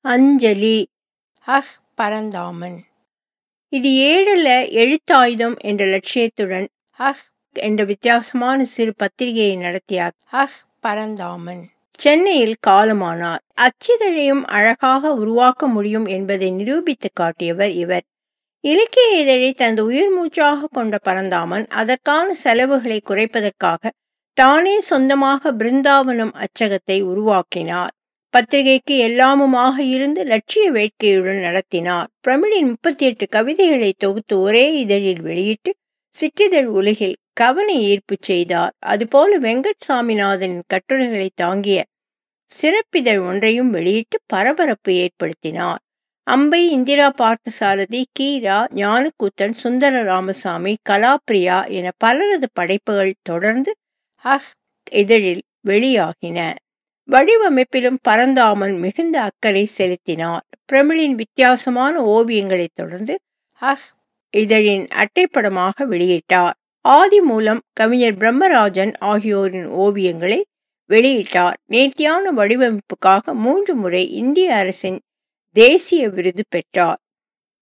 அஞ்சலி அஹ் பரந்தாமன் இது ஏழல எழுத்தாயுதம் என்ற லட்சியத்துடன் அஹ் என்ற வித்தியாசமான சிறு பத்திரிகையை நடத்திய அஹ் பரந்தாமன் சென்னையில் காலமானார் அச்சிதழையும் அழகாக உருவாக்க முடியும் என்பதை நிரூபித்து காட்டியவர் இவர் இலக்கிய இதழை தனது உயிர் மூச்சாக கொண்ட பரந்தாமன் அதற்கான செலவுகளை குறைப்பதற்காக தானே சொந்தமாக பிருந்தாவனம் அச்சகத்தை உருவாக்கினார் பத்திரிகைக்கு எல்லாமுமாக இருந்து லட்சிய வேட்கையுடன் நடத்தினார் பிரமிழின் முப்பத்தி எட்டு கவிதைகளை தொகுத்து ஒரே இதழில் வெளியிட்டு சிற்றிதழ் உலகில் கவன ஈர்ப்பு செய்தார் அதுபோல வெங்கட் சாமிநாதனின் கட்டுரைகளை தாங்கிய சிறப்பிதழ் ஒன்றையும் வெளியிட்டு பரபரப்பு ஏற்படுத்தினார் அம்பை இந்திரா பார்த்தசாரதி கீரா ஞானக்கூத்தன் சுந்தர ராமசாமி கலாப்பிரியா என பலரது படைப்புகள் தொடர்ந்து அஹ் இதழில் வெளியாகின வடிவமைப்பிலும் பரந்தாமன் மிகுந்த அக்கறை செலுத்தினார் பிரமிழின் வித்தியாசமான ஓவியங்களைத் தொடர்ந்து அஹ் இதழின் அட்டைப்படமாக வெளியிட்டார் ஆதி மூலம் கவிஞர் பிரம்மராஜன் ஆகியோரின் ஓவியங்களை வெளியிட்டார் நேர்த்தியான வடிவமைப்புக்காக மூன்று முறை இந்திய அரசின் தேசிய விருது பெற்றார்